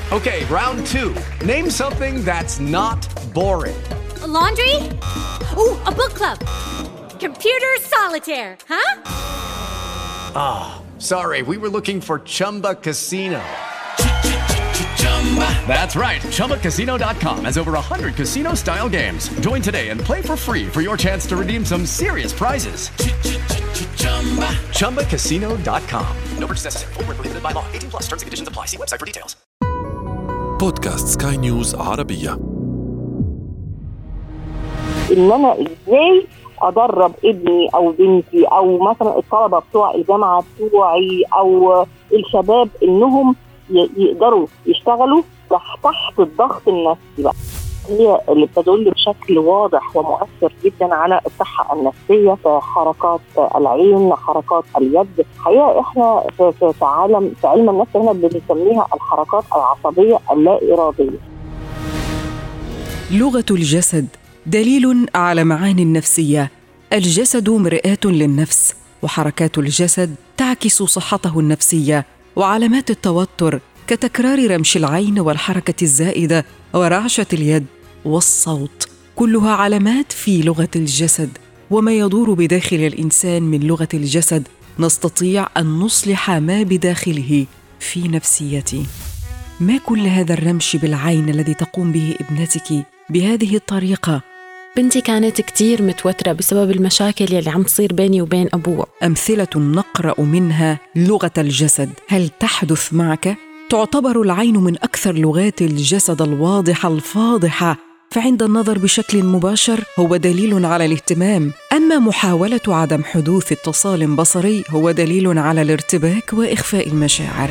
Okay, round two. Name something that's not boring. A laundry? Ooh, a book club. Computer solitaire, huh? Sorry, we were looking for Chumba Casino. That's right. ChumbaCasino.com has over 100 casino style games. Join today and play for free for your chance to redeem some serious prizes. ChumbaCasino.com. No purchase necessary. Void where prohibited by law. 18 plus terms and conditions apply. See website for details. بودكاست سكاي نيوز عربية ان انا ازاي ادرب ابني او بنتي او مثلا الطلبه بتوع الجامعه بتوعي او الشباب انهم ي- يقدروا يشتغلوا تحت تحت الضغط النفسي بقى هي اللي بتدل بشكل واضح ومؤثر جدا على الصحه النفسيه في حركات العين حركات اليد حقيقه احنا في, في, في عالم في علم النفس هنا بنسميها الحركات العصبيه اللا اراديه لغه الجسد دليل على معاني النفسيه الجسد مراه للنفس وحركات الجسد تعكس صحته النفسيه وعلامات التوتر كتكرار رمش العين والحركه الزائده ورعشه اليد والصوت كلها علامات في لغه الجسد وما يدور بداخل الانسان من لغه الجسد نستطيع ان نصلح ما بداخله في نفسيته ما كل هذا الرمش بالعين الذي تقوم به ابنتك بهذه الطريقه بنتي كانت كتير متوترة بسبب المشاكل يلي عم تصير بيني وبين أبوها امثله نقرا منها لغه الجسد هل تحدث معك تعتبر العين من اكثر لغات الجسد الواضحه الفاضحه فعند النظر بشكل مباشر هو دليل على الاهتمام اما محاوله عدم حدوث اتصال بصري هو دليل على الارتباك واخفاء المشاعر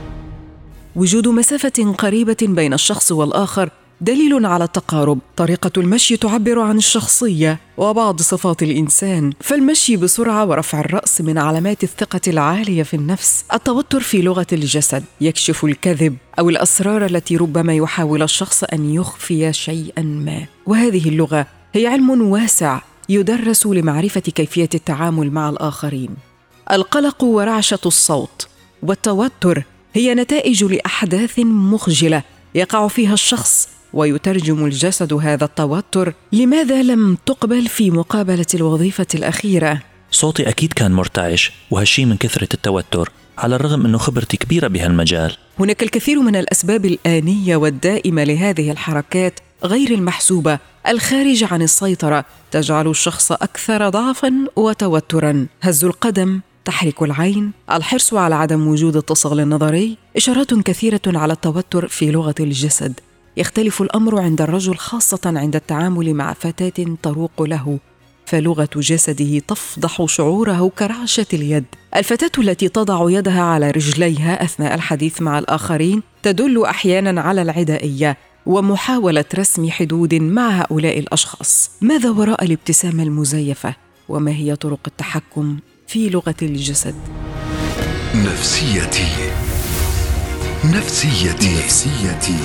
وجود مسافة قريبة بين الشخص والآخر دليل على التقارب، طريقة المشي تعبر عن الشخصية وبعض صفات الإنسان، فالمشي بسرعة ورفع الرأس من علامات الثقة العالية في النفس، التوتر في لغة الجسد يكشف الكذب أو الأسرار التي ربما يحاول الشخص أن يخفي شيئا ما، وهذه اللغة هي علم واسع يدرس لمعرفة كيفية التعامل مع الآخرين. القلق ورعشة الصوت والتوتر هي نتائج لاحداث مخجله يقع فيها الشخص ويترجم الجسد هذا التوتر لماذا لم تقبل في مقابله الوظيفه الاخيره صوتي أكيد كان مرتعش وهالشي من كثرة التوتر على الرغم أنه خبرتي كبيرة بهالمجال هناك الكثير من الاسباب الانيه والدائمه لهذه الحركات غير المحسوبه الخارجه عن السيطره تجعل الشخص اكثر ضعفا وتوترا هز القدم تحرك العين الحرص على عدم وجود اتصال نظري اشارات كثيره على التوتر في لغه الجسد يختلف الامر عند الرجل خاصه عند التعامل مع فتاه تروق له فلغه جسده تفضح شعوره كرعشه اليد الفتاه التي تضع يدها على رجليها اثناء الحديث مع الاخرين تدل احيانا على العدائيه ومحاوله رسم حدود مع هؤلاء الاشخاص ماذا وراء الابتسامه المزيفه وما هي طرق التحكم في لغه الجسد نفسيتي نفسيتي نفسيتي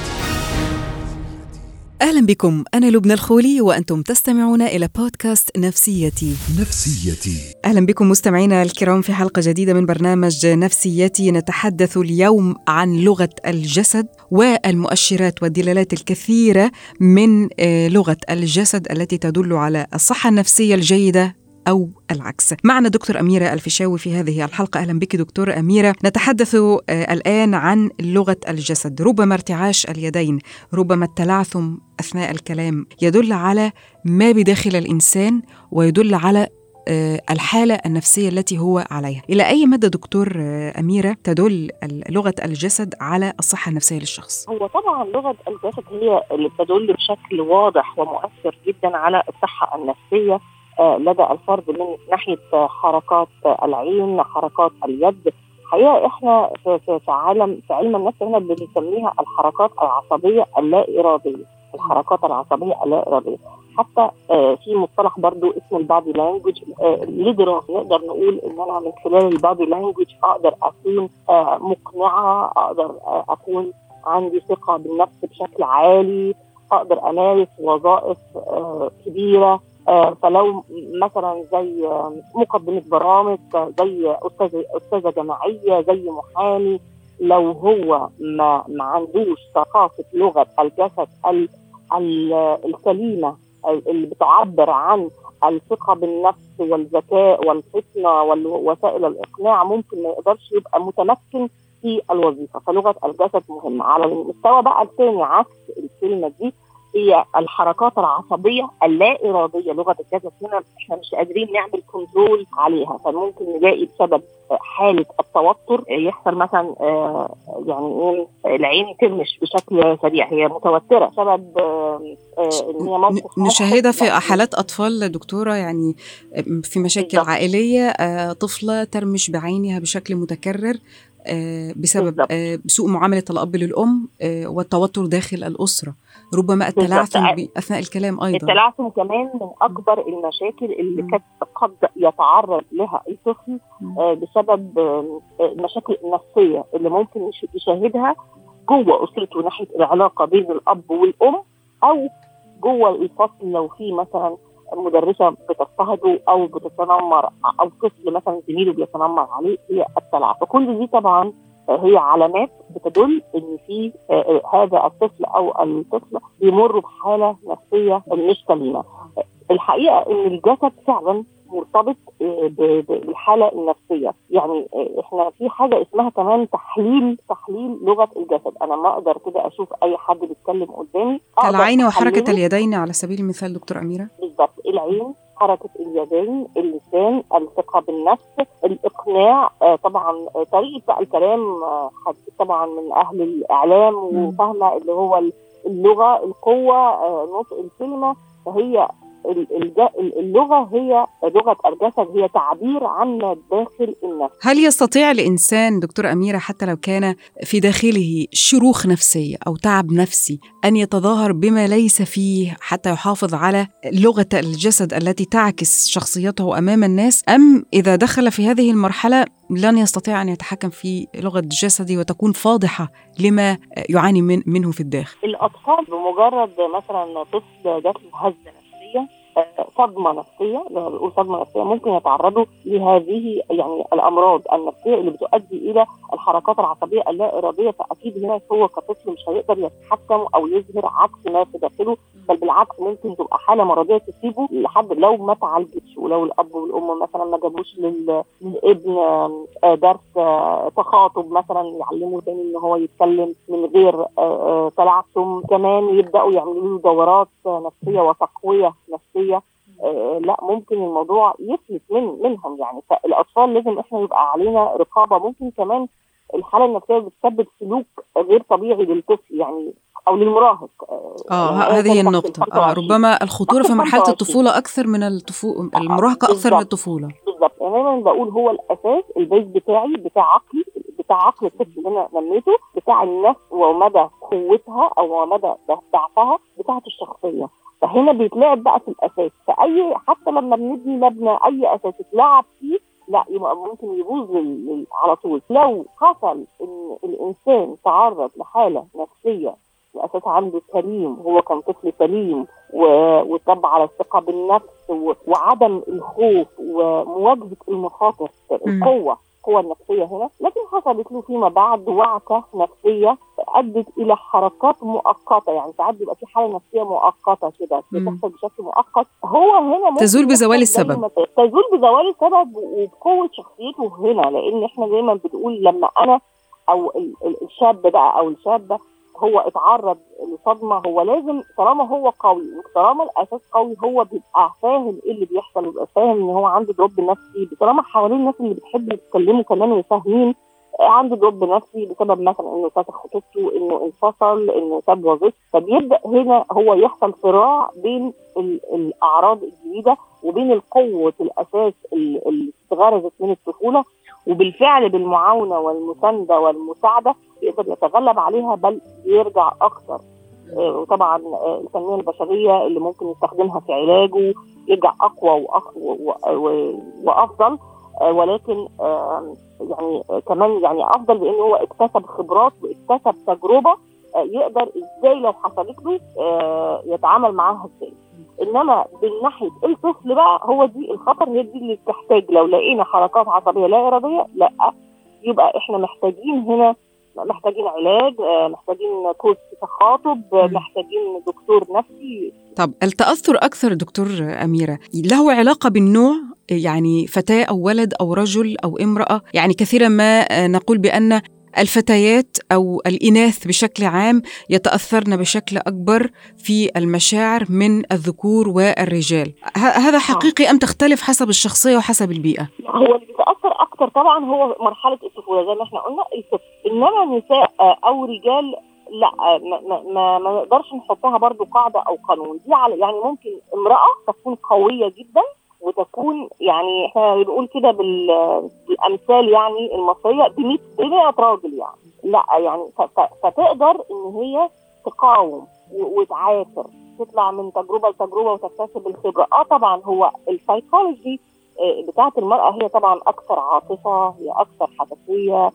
اهلا بكم انا لبنى الخولي وانتم تستمعون الى بودكاست نفسيتي نفسيتي اهلا بكم مستمعينا الكرام في حلقه جديده من برنامج نفسيتي نتحدث اليوم عن لغه الجسد والمؤشرات والدلالات الكثيره من آه، لغه الجسد التي تدل على الصحه النفسيه الجيده أو العكس معنا دكتور أميرة الفيشاوي في هذه الحلقة أهلا بك دكتور أميرة نتحدث آه، الآن عن لغة الجسد ربما ارتعاش اليدين ربما التلعثم أثناء الكلام يدل على ما بداخل الإنسان ويدل على آه، الحالة النفسية التي هو عليها إلى أي مدى دكتور آه، أميرة تدل ال- لغة الجسد على الصحة النفسية للشخص هو طبعا لغه الجسد هي اللي بتدل بشكل واضح ومؤثر جدا على الصحه النفسيه آه، لدى الفرد من ناحيه آه، حركات آه، العين حركات اليد حقيقه احنا في, في, في عالم في علم النفس هنا بنسميها الحركات العصبيه اللا اراديه الحركات العصبيه اللا اراديه حتى آه، في مصطلح برضو اسمه البادي لانجوج ليه دراسه نقدر نقول ان انا من خلال البادي لانجوج اقدر اكون آه، مقنعه اقدر آه، اكون عندي ثقه بالنفس بشكل عالي اقدر امارس وظائف آه، كبيره آه، فلو مثلا زي آه، مقدمه برامج آه، زي استاذه استاذه جامعيه زي محامي لو هو ما ما عندوش ثقافه لغه الجسد ال- ال- السليمه اللي بتعبر عن الثقه بالنفس والذكاء والفطنه ووسائل الاقناع ممكن ما يقدرش يبقى متمكن في الوظيفه فلغه الجسد مهمه على المستوى بقى الثاني عكس الكلمه دي هي الحركات العصبيه اللا اراديه لغه الجسد هنا احنا مش قادرين نعمل كنترول عليها فممكن نلاقي بسبب حاله التوتر يحصل مثلا آه، يعني ايه العين ترمش بشكل سريع هي متوتره بسبب آه، آه، ان هي موقف ن- نشاهدها في محرج. حالات أطفال دكتورة يعني في مشاكل بالضبط. عائلية آه، طفلة ترمش بعينها بشكل متكرر آه، بسبب بالضبط. آه، سوء معاملة الأب للأم آه، والتوتر داخل الأسرة ربما بالضبط. التلعثم ب- أثناء الكلام أيضا التلعثم كمان من اكبر المشاكل اللي مم. كانت قد يتعرض لها الطفل مم. آه، بسبب آه، المشاكل النفسيه اللي ممكن يش- يشاهدها جوه اسرته ناحيه العلاقه بين الاب والام او جوه الفصل لو في مثلا مدرسه بتضطهده او بتتنمر او طفل مثلا زميله بيتنمر عليه هي التلعثم فكل دي طبعا هي علامات بتدل ان في آه، آه، هذا الطفل او الطفله بيمروا بحاله نفسيه مش سليمه. الحقيقه ان الجسد فعلا مرتبط آه، ب- ب- بالحاله النفسيه، يعني آه، احنا في حاجه اسمها كمان تحليل تحليل لغه الجسد، انا ما اقدر كده اشوف اي حد بيتكلم قدامي أقدر كالعين وحركة أحلله اليدين على سبيل المثال دكتور أميرة بالضبط العين حركة اليدين اللسان الثقة بالنفس الإقناع آه طبعا آه، طريقة بقى الكلام آه حد- طبعا من أهل الإعلام مم. وفاهمة اللي هو اللغة القوة آه نطق الكلمة فهي ال- الج- اللغة هي لغة الجسد هي تعبير عن ما داخل النفس هل يستطيع الإنسان دكتور أميرة حتى لو كان في داخله شروخ نفسية أو تعب نفسي أن يتظاهر بما ليس فيه حتى يحافظ على لغة الجسد التي تعكس شخصيته أمام الناس أم إذا دخل في هذه المرحلة لن يستطيع أن يتحكم في لغة جسده وتكون فاضحة لما يعاني من منه في الداخل الأطفال بمجرد مثلا طفل جات له هزة نفسية آه، صدمة نفسية لما بنقول صدمة نفسية ممكن يتعرضوا لهذه يعني الأمراض النفسية اللي بتؤدي إلى الحركات العصبية اللا إرادية فأكيد هنا هو كطفل مش هيقدر يتحكم أو يظهر عكس ما في داخله بل بالعكس ممكن تبقى حالة مرضية تصيبه لحد لو ما تعالجتش ولو الأب والأم مثلا ما جابوش لل- للابن آه، درس آه، تخاطب مثلا يعلموا تاني إن هو يتكلم من غير آه، آه، تلعثم كمان يبدأوا يعملوا له دورات آه، نفسية وتقوية نفسية آه، لا ممكن الموضوع يفلت من منهم يعني فالاطفال لازم احنا يبقى علينا رقابه ممكن كمان الحاله النفسيه بتسبب سلوك غير طبيعي للطفل يعني او للمراهق آه يعني ه- أيا هذه كان تحت النقطة ال آه 25. ربما الخطورة في تحت مرحلة 25. الطفولة أكثر من الطفولة المراهقة أكثر من بالضبط. الطفولة بالظبط يعني انا بقول هو الاساس البيت بتاعي بتاع عقلي بتاع عقل الطفل اللي انا نميته بتاع النفس ومدى قوتها او مدى ضعفها بتاعه الشخصيه فهنا بيتلعب بقى في الاساس فاي حتى لما بنبني مبنى اي اساس اتلعب فيه لا يبقى ممكن يبوظ لل- لل- على طول لو حصل ان الانسان تعرض لحاله نفسيه الاساس عنده سليم هو كان طفل سليم و- وطب على الثقه بالنفس و- وعدم الخوف ومواجهه المخاطر القوه القوة النفسية هنا لكن حصلت له فيما بعد وعكة نفسية أدت إلى حركات مؤقتة يعني ساعات بيبقى في حالة نفسية مؤقتة كده مم. بتحصل بشكل مؤقت هو هنا ممكن تزول بزوال يحصل زي السبب. ما ت- تزول بزوال السبب وبقوة شخصيته هنا لأن إحنا دايما بنقول لما أنا أو ال- ال- الشاب بقى أو الشابة هو اتعرض لصدمه هو لازم طالما هو قوي وطالما الاساس قوي هو بيبقى فاهم ايه اللي بيحصل ويبقى فاهم ان هو عنده دروب نفسي طالما حوالين الناس اللي بتحب يتكلموا كمان وفاهمين عنده دروب نفسي بسبب مثلا انه فاتح خطوبته انه انفصل انه ساب وظيفته فبيبدا هنا هو يحصل صراع بين ال- الاعراض الجديده وبين القوه الاساس ال- اللي اتغرزت من الطفوله وبالفعل بالمعاونه والمسانده والمساعده يقدر يتغلب عليها بل يرجع اكثر آه، وطبعا آه، التنميه البشريه اللي ممكن يستخدمها في علاجه يرجع اقوى وأخ- و- و- وافضل آه، ولكن آه، يعني آه، كمان يعني افضل لانه هو اكتسب خبرات واكتسب تجربه آه، يقدر ازاي لو حصلت له آه، يتعامل معاها ازاي انما من ناحيه الطفل بقى هو دي الخطر هي دي اللي بتحتاج لو لقينا حركات عصبيه لا اراديه لا يبقى احنا محتاجين هنا محتاجين علاج آه، محتاجين كورس تخاطب آه، مم. محتاجين دكتور نفسي طب التأثر أكثر دكتور أميرة له علاقة بالنوع يعني فتاة أو ولد أو رجل أو امرأة يعني كثيرا ما نقول بأن الفتيات أو الإناث بشكل عام يتأثرن بشكل أكبر في المشاعر من الذكور والرجال ه- هذا حقيقي أم تختلف حسب الشخصية وحسب البيئة؟ هو اللي بيتاثر اكتر طبعا هو مرحله الطفوله زي ما احنا قلنا الطفل انما نساء آه، او رجال لا آه، ما, ما, ما, ما نقدرش نحطها برضو قاعده او قانون دي على يعني ممكن امراه تكون قويه جدا وتكون يعني احنا بنقول كده بال- بالامثال يعني المصريه ب 100 ب 100 راجل يعني لا يعني ف- ف- فتقدر ان هي تقاوم و- وتعافر تطلع من تجربه لتجربه وتكتسب الخبره اه طبعا هو السايكولوجي آه، بتاعه المراه هي طبعا اكثر عاطفه هي اكثر حساسيه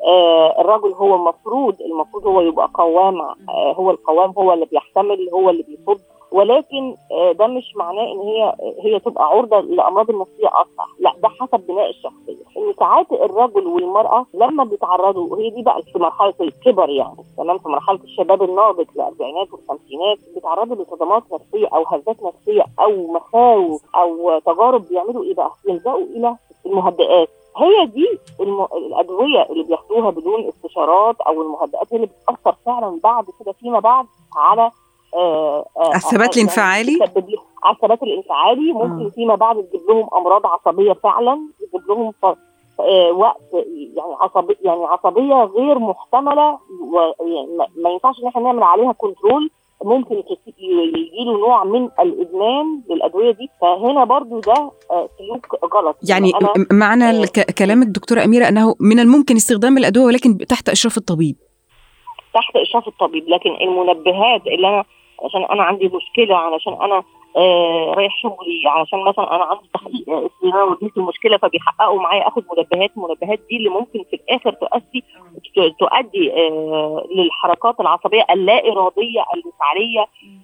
آه، الرجل هو المفروض المفروض هو يبقى قوام آه، هو القوام هو اللي بيحتمل هو اللي بيصد ولكن آه، ده مش معناه ان هي هي تبقى عرضه لامراض النفسيه اسرع لا ده حسب بناء الشخصيه ان ساعات الرجل والمراه لما بيتعرضوا وهي دي بقى في مرحله الكبر يعني تمام في مرحله الشباب الناضج الاربعينات والخمسينات بيتعرضوا لصدمات نفسيه او هزات نفسيه او مخاوف او تجارب بيعملوا ايه بقى؟ يلجأوا الى المهدئات هي دي الم... الادويه اللي بياخدوها بدون استشارات او المهدئات هي اللي بتاثر فعلا بعد كده فيما بعد على آه آه الثبات يعني الانفعالي؟ بتسبب لهم- على الثبات الانفعالي ممكن آه. فيما بعد تجيب لهم امراض عصبيه فعلا تجيب لهم ف... آه وقت يعني عصبي يعني عصبيه غير محتمله ويعني ما- ما ينفعش ان احنا نعمل عليها كنترول ممكن يجي له نوع من الادمان للادويه دي فهنا برضو ده آه، سلوك غلط يعني أنا م- معنى الك- كلامك دكتورة أميرة أنه من الممكن استخدام الأدوية ولكن تحت إشراف الطبيب تحت اشراف الطبيب لكن المنبهات اللي انا عشان انا عندي مشكله علشان انا آه رايح شغلي علشان مثلا انا عندي تحقيق آه، استثناء وديت المشكله فبيحققوا معايا اخد منبهات المنبهات دي اللي ممكن في الاخر تؤدي ت- تؤدي آه للحركات العصبيه اللا اراديه الانفعاليه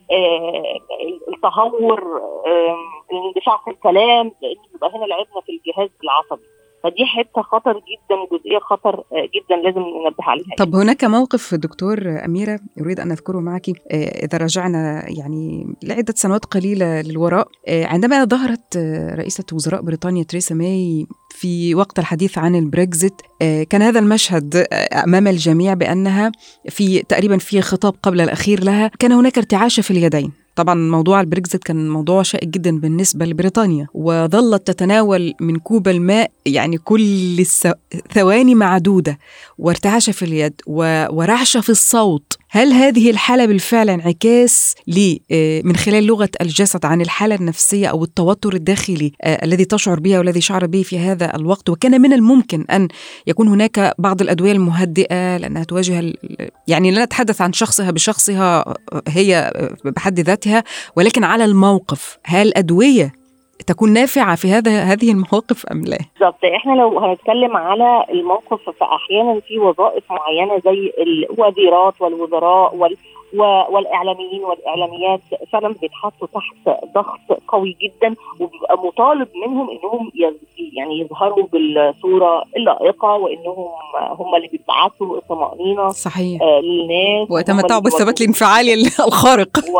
آه التهور آه الاندفاع في الكلام لان بيبقى هنا لعبنا في الجهاز العصبي فدي حته خطر جدا جزئيه خطر آه، جدا لازم ننبه عليها طب هناك موقف دكتور أميرة أريد أن أذكره معك آه، إذا رجعنا يعني لعدة سنوات قليلة للوراء آه، عندما ظهرت آه، رئيسة وزراء بريطانيا تريسا ماي في وقت الحديث عن البريكزيت آه، كان هذا المشهد آه، أمام الجميع بأنها في تقريبا في خطاب قبل الأخير لها كان هناك ارتعاش في اليدين طبعا موضوع البريكزيت كان موضوع شائك جدا بالنسبة لبريطانيا وظلت تتناول من كوب الماء يعني كل الس- ثواني معدودة وارتعاش في اليد و- ورعشة في الصوت هل هذه الحالة بالفعل انعكاس لي آه، من خلال لغة الجسد عن الحالة النفسية أو التوتر الداخلي آه، الذي تشعر به والذي شعر به في هذا الوقت وكان من الممكن أن يكون هناك بعض الأدوية المهدئة لأنها تواجه ال- يعني لا نتحدث عن شخصها بشخصها آه، هي آه، بحد ذاتها ولكن على الموقف هل أدوية تكون نافعة في هذا هذه المواقف أم لا؟ بالظبط احنا لو هنتكلم على الموقف فاحيانا في وظائف معينه زي الوزيرات والوزراء وال و- والاعلاميين والاعلاميات فعلا بيتحطوا تحت ضغط قوي جدا وبيبقى مطالب منهم انهم يز- يعني يظهروا بالصوره اللائقه وانهم هم اللي بيبعثوا الطمانينه صحيح آه، للناس ويتمتعوا وهم اللي بالثبات بيوجهوا- الانفعالي الخارق و...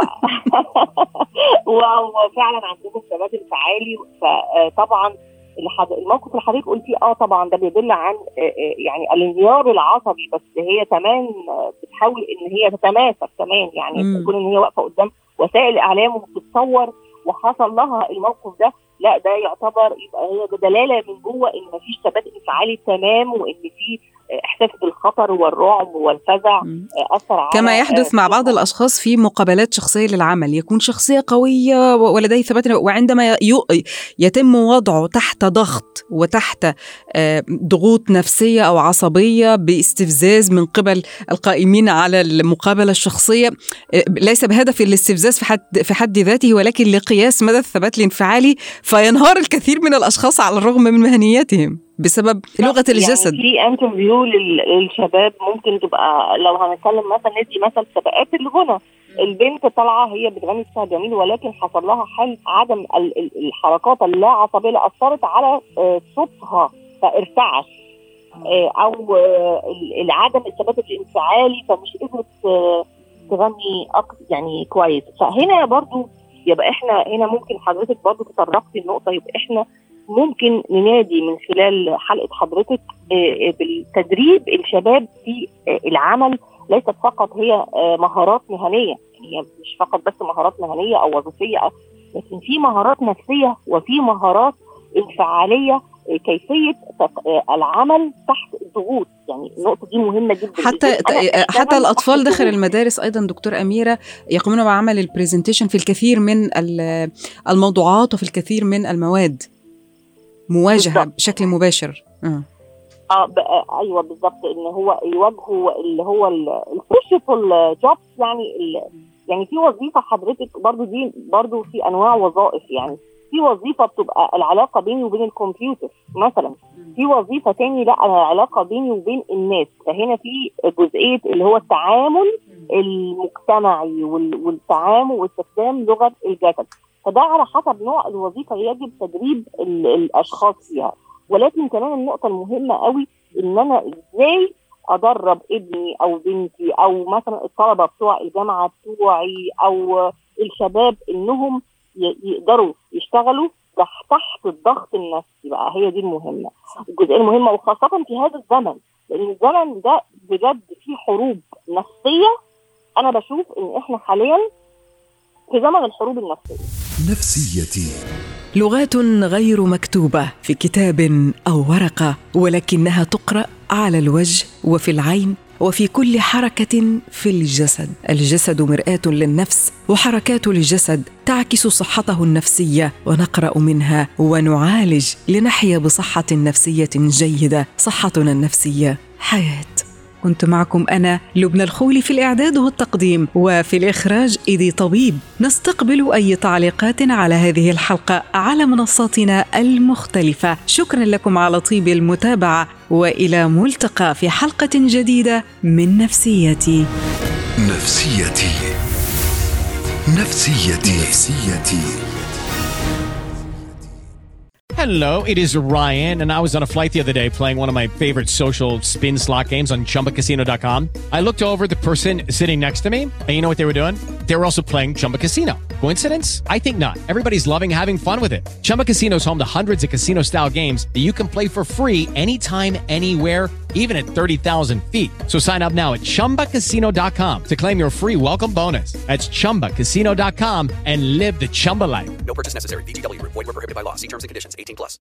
وفعلا عندهم ثبات انفعالي فطبعا الحد... الموقف اللي حضرتك قلتيه اه طبعا ده بيدل عن آه، آه، يعني الانهيار العصبي بس هي كمان آه، بتحاول ان هي تتماسك كمان يعني مم. تكون ان هي واقفه قدام وسائل الاعلام وبتتصور وحصل لها الموقف ده لا ده يعتبر يبقى هي ده دلاله من جوه ان مفيش ثبات انفعالي تمام وان في آه، احساس بالخطر والرعب والفزع مم. آه، اثر على كما يحدث آه، مع بعض الأشخاص في مقابلات شخصية للعمل يكون شخصية قوية و- ولديه ثبات وعندما ي- يتم وضعه تحت ضغط وتحت آه، ضغوط نفسية أو عصبية باستفزاز من قبل القائمين على المقابلة الشخصية آه، ليس بهدف الاستفزاز في حد, في حد ذاته ولكن لقياس مدى الثبات الانفعالي فينهار الكثير من الأشخاص على الرغم من مهنيتهم بسبب لغة الجسد يعني في انترفيو لل- للشباب ممكن تبقى لو هنتكلم مثلا ندي مثل سباقات الغنى البنت طالعه هي بتغني صوتها جميل ولكن حصل لها حل عدم ال- ال- الحركات اللا عصبيه اللي اثرت على آه، صوتها فارتعش آه، او آه، العدم الثبات الانفعالي فمش قدرت آه، تغني أك- يعني كويس فهنا برضو يبقى احنا هنا ممكن حضرتك برضو تطرقتي النقطه يبقى احنا ممكن ننادي من خلال حلقه حضرتك آه، آه، بالتدريب الشباب في آه، العمل ليست فقط هي آه، مهارات مهنيه يعني هي مش فقط بس مهارات مهنيه او وظيفيه أو- لكن في مهارات نفسيه وفي مهارات انفعاليه آه، كيفيه تق- آه، العمل تحت الضغوط يعني النقطه دي مهمه جدا حتى إزاي أنا أشتغل حتى تحت الاطفال داخل الضغوط. المدارس ايضا دكتور اميره يقومون بعمل البرزنتيشن في الكثير من ال- الموضوعات وفي الكثير من المواد مواجهه بالضبط. بشكل مباشر آه. اه بقى ايوه بالظبط ان هو يواجهوا اللي هو البوشيبل جوبز يعني ال- يعني في وظيفه حضرتك برضو دي برضو في انواع وظائف يعني في وظيفه بتبقى العلاقه بيني وبين الكمبيوتر مثلا في وظيفه تاني لا أنا العلاقه بيني وبين الناس فهنا في جزئيه اللي هو التعامل المجتمعي وال- والتعامل واستخدام لغه الجسد فده على حسب نوع الوظيفه يجب تدريب ال- الاشخاص فيها ولكن كمان النقطه المهمه قوي ان انا ازاي ادرب ابني او بنتي او مثلا الطلبه بتوع الجامعه بتوعي او الشباب انهم ي- يقدروا يشتغلوا تح- تحت الضغط النفسي بقى هي دي المهمه الجزئيه المهمه وخاصه في هذا الزمن لان الزمن ده بجد فيه حروب نفسيه انا بشوف ان احنا حاليا في زمن الحروب النفسيه نفسيتي لغات غير مكتوبه في كتاب او ورقه ولكنها تقرا على الوجه وفي العين وفي كل حركه في الجسد الجسد مراه للنفس وحركات الجسد تعكس صحته النفسيه ونقرا منها ونعالج لنحيا بصحه نفسيه جيده صحتنا النفسيه حياه كنت معكم أنا لبنى الخولي في الإعداد والتقديم وفي الإخراج إيدي طبيب نستقبل أي تعليقات على هذه الحلقة على منصاتنا المختلفة شكرا لكم على طيب المتابعة وإلى ملتقى في حلقة جديدة من نفسيتي نفسيتي نفسيتي نفسيتي Hello, it is Ryan, and I was on a flight the other day playing one of my favorite social spin slot games on chumbacasino.com. I looked over at the person sitting next to me, and you know what they were doing? They were also playing Chumba Casino. Coincidence? I think not. Everybody's loving having fun with it. Chumba Casino is home to hundreds of casino style games that you can play for free anytime, anywhere, even at 30,000 feet. So sign up now at chumbacasino.com to claim your free welcome bonus. That's chumbacasino.com and live the Chumba life. No purchase necessary. VGW Group. Void were prohibited by law. See terms and conditions. 18 plus.